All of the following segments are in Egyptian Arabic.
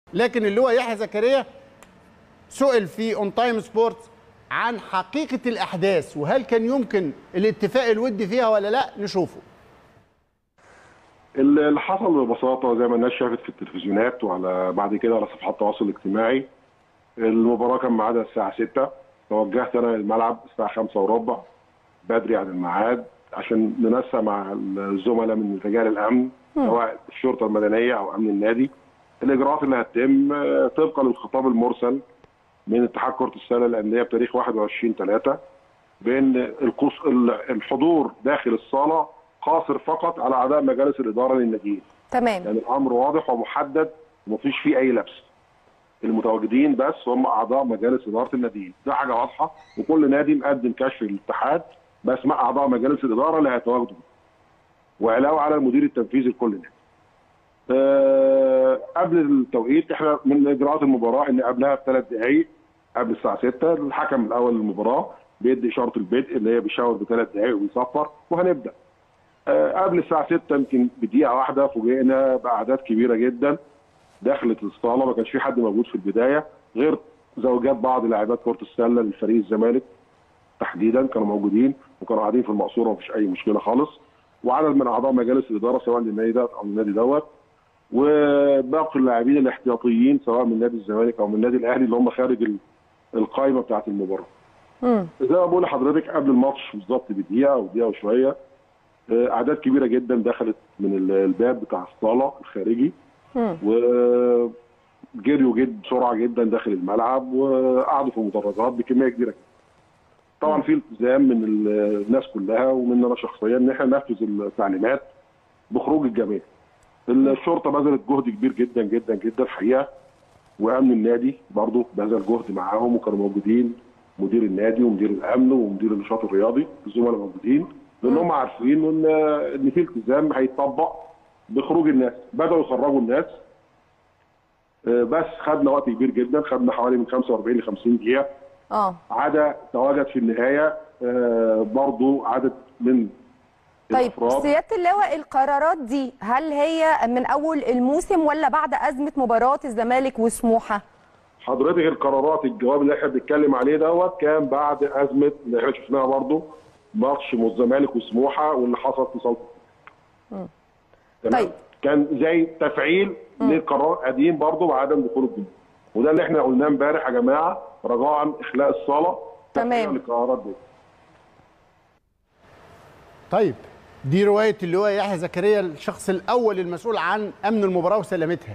لكن اللي هو يحيى زكريا سئل في اون تايم سبورتس عن حقيقه الاحداث وهل كان يمكن الاتفاق الودي فيها ولا لا نشوفه اللي حصل ببساطه زي ما الناس شافت في التلفزيونات وعلى بعد كده على صفحات التواصل الاجتماعي المباراه كان ميعادها الساعه 6 توجهت انا الملعب الساعه 5 وربع بدري عن الميعاد عشان ننسق مع الزملاء من رجال الامن سواء الشرطه المدنيه او امن النادي الاجراءات اللي هتتم آه، طبقا للخطاب المرسل من اتحاد كره السله الانديه بتاريخ 21 3 بان القص- الحضور داخل الصاله قاصر فقط على اعضاء مجالس الاداره للناديين تمام يعني الامر واضح ومحدد ومفيش فيه اي لبس المتواجدين بس هم اعضاء مجالس اداره الناديين ده حاجه واضحه وكل نادي مقدم كشف للاتحاد باسماء اعضاء مجالس الاداره اللي هيتواجدوا وعلاوه على المدير التنفيذي لكل نادي أه قبل التوقيت احنا من اجراءات المباراه ان قبلها بثلاث دقائق قبل الساعه 6 الحكم الاول للمباراه بيدي اشاره البدء اللي هي بيشاور بثلاث دقائق ويصفر وهنبدا آه، قبل الساعه 6 يمكن بدقيقه واحده فوجئنا باعداد كبيره جدا دخلت الصاله ما كانش في حد موجود في البدايه غير زوجات بعض لاعبات كره السله لفريق الزمالك تحديدا كانوا موجودين وكانوا قاعدين في المقصوره ومفيش اي مشكله خالص وعدد من اعضاء مجالس الاداره سواء للنادي ده او النادي دوت وباقي اللاعبين الاحتياطيين سواء من نادي الزمالك او من النادي الاهلي اللي هم خارج ال- القائمه بتاعه المباراه. مم. زي ما بقول لحضرتك قبل الماتش بالظبط بدقيقه او دقيقه وشويه آه، اعداد كبيره جدا دخلت من ال- الباب بتاع الصاله الخارجي مم. وجريوا جد بسرعه جدا داخل الملعب وقعدوا في مدرجات بكميه كبيره جدا. طبعا في التزام من ال- الناس كلها ومن انا شخصيا ان احنا ننفذ التعليمات بخروج الجميع. الشرطه بذلت جهد كبير جدا جدا جدا الحقيقه وامن النادي برضه بذل جهد معاهم وكانوا موجودين مدير النادي ومدير الامن ومدير النشاط الرياضي الزملاء موجودين لان هم عارفين ان ان في التزام هيتطبق بخروج الناس بداوا يخرجوا الناس آه، بس خدنا وقت كبير جدا خدنا حوالي من 45 ل 50 دقيقه اه عدا تواجد في النهايه آه، برضو عدد من طيب الافراد سياده اللواء القرارات دي هل هي من اول الموسم ولا بعد ازمه مباراه الزمالك وسموحه حضرتك القرارات الجواب اللي احنا بنتكلم عليه دوت كان بعد ازمه اللي احنا شفناها برضو ماتش من الزمالك وسموحه واللي حصل في صلاه تمام طيب. كان زي تفعيل لقرار قديم برضو بعدم دخول الجمهور وده اللي احنا قلناه امبارح يا جماعه رجاء اخلاء الصاله تمام. تفعيل للقرارات دي طيب دي روايه اللي هو يحيى زكريا الشخص الاول المسؤول عن امن المباراه وسلامتها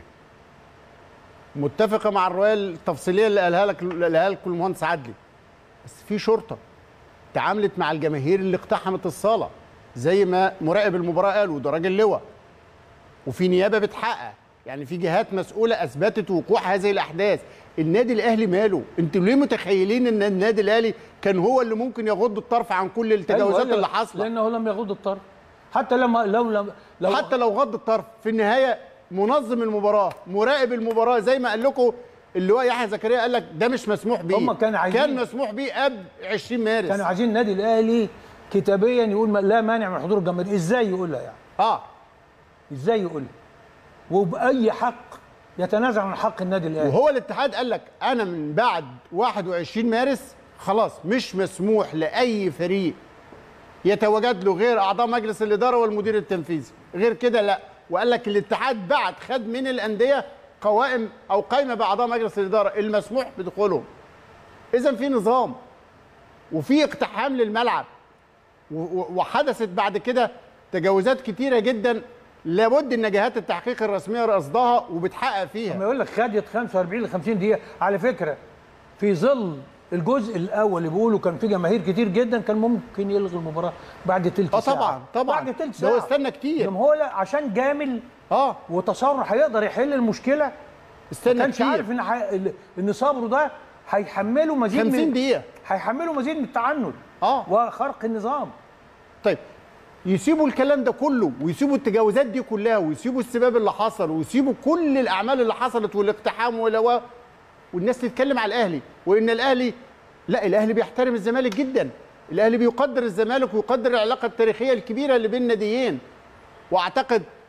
متفقه مع الروايه التفصيليه اللي قالها لك اللي قالها لكم المهندس عدلي بس في شرطه تعاملت مع الجماهير اللي اقتحمت الصاله زي ما مراقب المباراه قال وده راجل لواء وفي نيابه بتحقق يعني في جهات مسؤوله اثبتت وقوع هذه الاحداث النادي الاهلي ماله انتوا ليه متخيلين ان النادي الاهلي كان هو اللي ممكن يغض الطرف عن كل التجاوزات أيوة، اللي حاصله لانه لم يغض الطرف حتى لما لو لو, لو حتى لو غض الطرف في النهايه منظم المباراه مراقب المباراه زي ما قال لكم اللي هو يحيى زكريا قال لك ده مش مسموح بيه هم كانوا عايزين- كان مسموح بيه قبل 20 مارس كانوا عايزين النادي الاهلي كتابيا يقول ما- لا مانع من حضور الجماهير ازاي يقولها يعني اه ازاي يقولها وباي حق يتنازع عن حق النادي الاهلي وهو الاتحاد قال لك انا من بعد 21 مارس خلاص مش مسموح لاي فريق يتواجد له غير اعضاء مجلس الاداره والمدير التنفيذي غير كده لا وقال لك الاتحاد بعد خد من الانديه قوائم او قائمه باعضاء مجلس الاداره المسموح بدخولهم اذا في نظام وفي اقتحام للملعب و- و- وحدثت بعد كده تجاوزات كتيره جدا لابد ان جهات التحقيق الرسميه رصدها وبتحقق فيها لما يقول لك خدت 45 ل 50 دقيقه على فكره في ظل الجزء الاول اللي بيقولوا كان في جماهير كتير جدا كان ممكن يلغي المباراه بعد تلت اه ساعه طبعا طبعا بعد تلت ده هو ساعه استنى كتير لما هو لا عشان جامل اه وتصرح هيقدر يحل المشكله ما استنى كانش كتير عارف ان ح... ان صبره ده هيحمله مزيد 50 من دقيقه هيحمله مزيد من التعنت اه وخرق النظام طيب يسيبوا الكلام ده كله ويسيبوا التجاوزات دي كلها ويسيبوا السباب اللي حصل ويسيبوا كل الاعمال اللي حصلت والاقتحام ولا والناس تتكلم على الاهلي وان الاهلي لا الاهلي بيحترم الزمالك جدا الاهلي بيقدر الزمالك ويقدر العلاقه التاريخيه الكبيره اللي بين الناديين واعتقد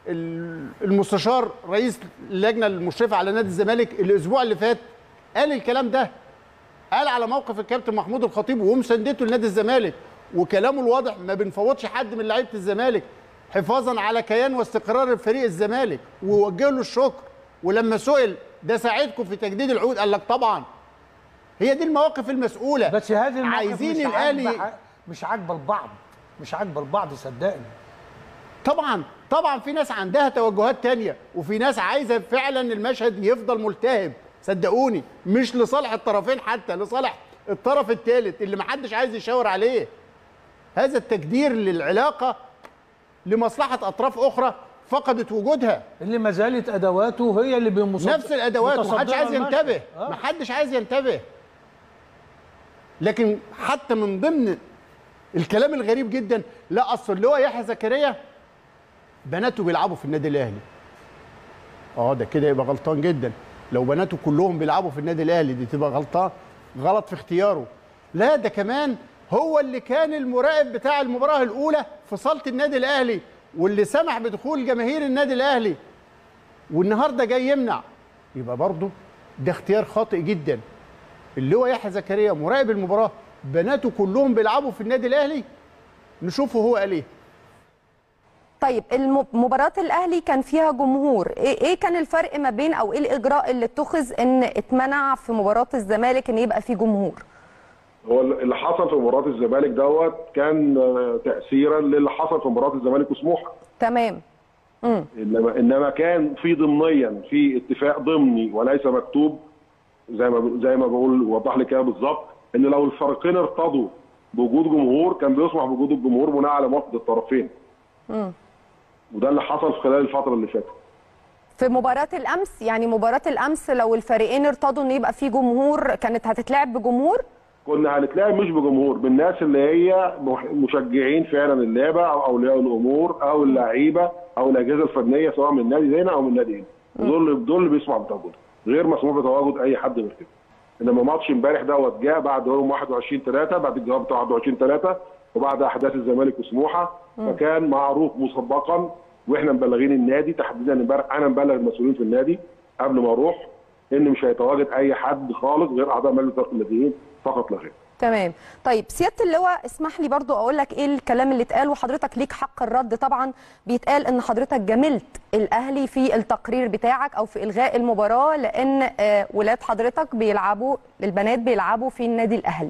ال- المستشار رئيس اللجنه المشرفه على نادي الزمالك الاسبوع اللي فات قال الكلام ده قال على موقف الكابتن محمود الخطيب ومساندته لنادي الزمالك وكلامه الواضح ما بنفوتش حد من لعيبه الزمالك حفاظا على كيان واستقرار فريق الزمالك ووجه له الشكر ولما سئل ده ساعدكم في تجديد العقود قال لك طبعا هي دي المواقف المسؤوله بس هذه المواقف عايزين مش الاهلي عاجبة مش عاجبه البعض مش عاجبه البعض صدقني طبعا طبعا في ناس عندها توجهات تانية وفي ناس عايزه فعلا المشهد يفضل ملتهب صدقوني مش لصالح الطرفين حتى لصالح الطرف الثالث اللي محدش عايز يشاور عليه هذا التجدير للعلاقه لمصلحه اطراف اخرى فقدت وجودها اللي ما زالت ادواته هي اللي بمصدر نفس الادوات ومحدش متصدرة عايز المشهد. ينتبه آه. محدش عايز ينتبه لكن حتى من ضمن الكلام الغريب جدا لا اصل اللي هو يحيى زكريا بناته بيلعبوا في النادي الاهلي اه ده كده يبقى غلطان جدا لو بناته كلهم بيلعبوا في النادي الاهلي دي تبقى غلطان غلط في اختياره لا ده كمان هو اللي كان المراقب بتاع المباراه الاولى في صاله النادي الاهلي واللي سمح بدخول جماهير النادي الاهلي والنهارده جاي يمنع يبقى برضه ده اختيار خاطئ جدا اللي هو يحيى زكريا مراقب المباراه بناته كلهم بيلعبوا في النادي الاهلي نشوفه هو قال ايه طيب الم- مباراة الأهلي كان فيها جمهور إيه, إيه كان الفرق ما بين أو إيه الإجراء اللي اتخذ إن اتمنع في مباراة الزمالك إن يبقى فيه جمهور هو اللي حصل في مباراه الزمالك دوت كان آه، تاثيرا للي حصل في مباراه الزمالك وسموحه تمام امم انما انما كان في ضمنيا في اتفاق ضمني وليس مكتوب زي ما زي ما بقول وضح لي كده بالظبط ان لو الفريقين ارتضوا بوجود جمهور كان بيسمح بوجود الجمهور بناء على موافقه الطرفين. وده اللي حصل في خلال الفتره اللي فاتت. في مباراة الأمس يعني مباراة الأمس لو الفريقين ارتضوا إن يبقى فيه جمهور كانت هتتلعب بجمهور كنا هنتلاقي مش بجمهور بالناس اللي هي مح- مشجعين فعلا اللعبه او اولياء الامور او اللعيبه او الاجهزه الفنيه سواء من نادي هنا او من نادي هنا دول دول اللي بيسمعوا بتواجدهم غير مسموح بتواجد اي حد غير كده انما ماتش امبارح دوت جاء بعد يوم 21 3 بعد الجواب بتاع 21 3 وبعد احداث الزمالك وسموحه فكان معروف مسبقا واحنا مبلغين النادي تحديدا امبارح انا مبلغ المسؤولين في النادي قبل ما اروح ان مش هيتواجد اي حد خالص غير اعضاء مجلس اداره الناديين فقط لا غير تمام طيب سياده اللواء اسمح لي برضو اقول لك ايه الكلام اللي اتقال وحضرتك ليك حق الرد طبعا بيتقال ان حضرتك جاملت الاهلي في التقرير بتاعك او في الغاء المباراه لان آه، ولاد حضرتك بيلعبوا البنات بيلعبوا في النادي الاهلي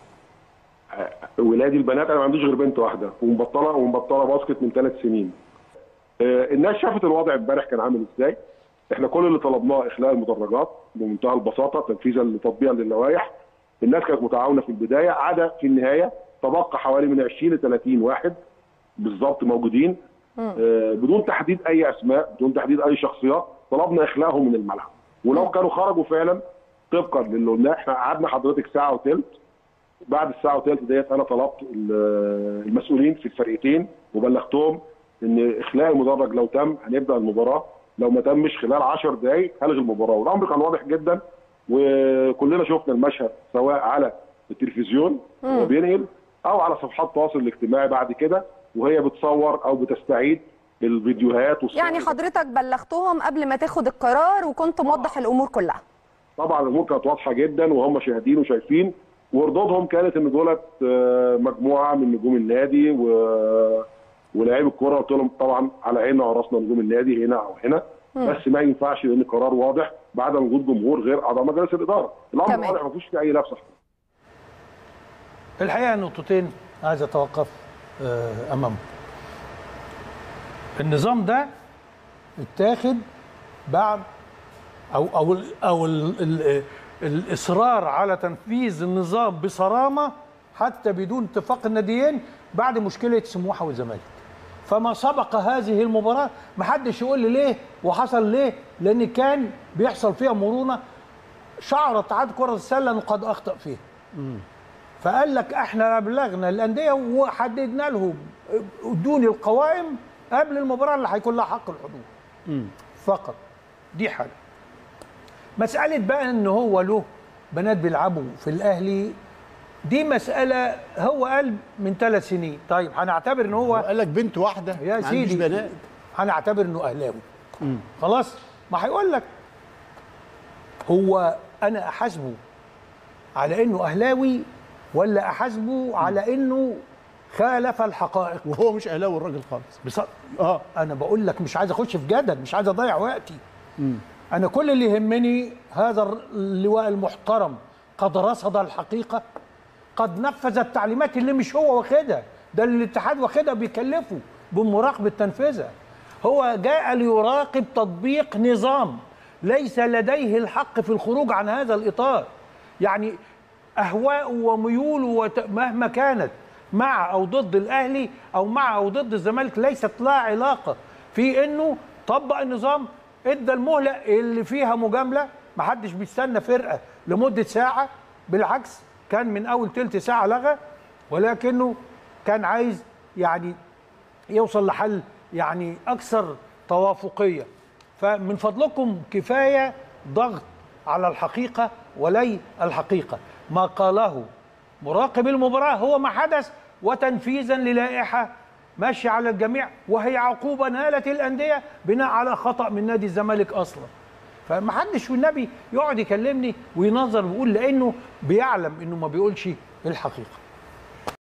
ولادي البنات انا ما عنديش غير بنت واحده ومبطله ومبطله باسكت من ثلاث سنين. آه، الناس شافت الوضع امبارح كان عامل ازاي؟ احنا كل اللي طلبناه اخلاء المدرجات بمنتهى البساطه تنفيذا لتطبيقا للوائح. الناس كانت متعاونه في البدايه عدا في النهايه تبقى حوالي من 20 ل 30 واحد بالظبط موجودين آه، بدون تحديد اي اسماء بدون تحديد اي شخصيات طلبنا اخلاءهم من الملعب ولو كانوا خرجوا فعلا طبقا للي قلناه احنا قعدنا حضرتك ساعه وثلث بعد الساعه وثلث ديت انا طلبت ال- المسؤولين في الفريقين وبلغتهم ان اخلاء المدرج لو تم هنبدا المباراه لو ما تمش خلال 10 دقائق هلغي المباراه والامر كان واضح جدا وكلنا شفنا المشهد سواء على التلفزيون وهو بينقل او على صفحات التواصل الاجتماعي بعد كده وهي بتصور او بتستعيد الفيديوهات والصور يعني حضرتك بلغتهم قبل ما تاخد القرار وكنت موضح الامور كلها طبعا الامور كانت واضحه جدا وهم شاهدين وشايفين وردودهم كانت ان دولت آه، مجموعه من نجوم النادي و ولاعيب الكوره قلت لهم طبعا على عيننا وراسنا نجوم النادي هنا او هنا بس ما ينفعش لان القرار واضح بعد وجود جمهور غير اعضاء مجلس الاداره الامر تمام. واضح ما فيش فيه اي لبس الحقيقه نقطتين عايز اتوقف آه، امامهم النظام ده اتاخد بعد او او ال او ال ال الاصرار على تنفيذ النظام بصرامه حتى بدون اتفاق الناديين بعد مشكله سموحه والزمالك فما سبق هذه المباراه ما حدش يقول لي ليه وحصل ليه لان كان بيحصل فيها مرونه شعر اتحاد كره السله انه قد اخطا فيها فقال لك احنا ابلغنا الانديه وحددنا لهم ادوني القوائم قبل المباراه اللي هيكون لها حق الحضور فقط دي حاجه مساله بقى ان هو له بنات بيلعبوا في الاهلي دي مساله هو قال من ثلاث سنين طيب هنعتبر ان هو قال لك بنت واحده يا ما عنديش سيدي بنات انا اعتبر انه اهلاوي خلاص ما هيقول لك هو انا احاسبه على انه اهلاوي ولا احاسبه على انه خالف الحقائق وهو مش اهلاوي الراجل خالص بص... اه انا بقول لك مش عايز اخش في جدل مش عايز اضيع وقتي انا كل اللي يهمني هذا اللواء المحترم قد رصد الحقيقه قد نفذ التعليمات اللي مش هو واخدها ده اللي الاتحاد واخدها بيكلفه بمراقبه تنفيذها هو جاء ليراقب تطبيق نظام ليس لديه الحق في الخروج عن هذا الاطار يعني اهواءه وميوله وت- مهما كانت مع او ضد الاهلي او مع او ضد الزمالك ليست لها علاقه في انه طبق النظام ادى المهله اللي فيها مجامله ما حدش بيستنى فرقه لمده ساعه بالعكس كان من اول تلت ساعه لغى ولكنه كان عايز يعني يوصل لحل يعني اكثر توافقيه فمن فضلكم كفايه ضغط على الحقيقه ولي الحقيقه ما قاله مراقب المباراه هو ما حدث وتنفيذا للائحه ماشيه على الجميع وهي عقوبه نالت الانديه بناء على خطا من نادي الزمالك اصلا فما حدش والنبي يقعد يكلمني وينظر ويقول لانه بيعلم انه ما بيقولش الحقيقه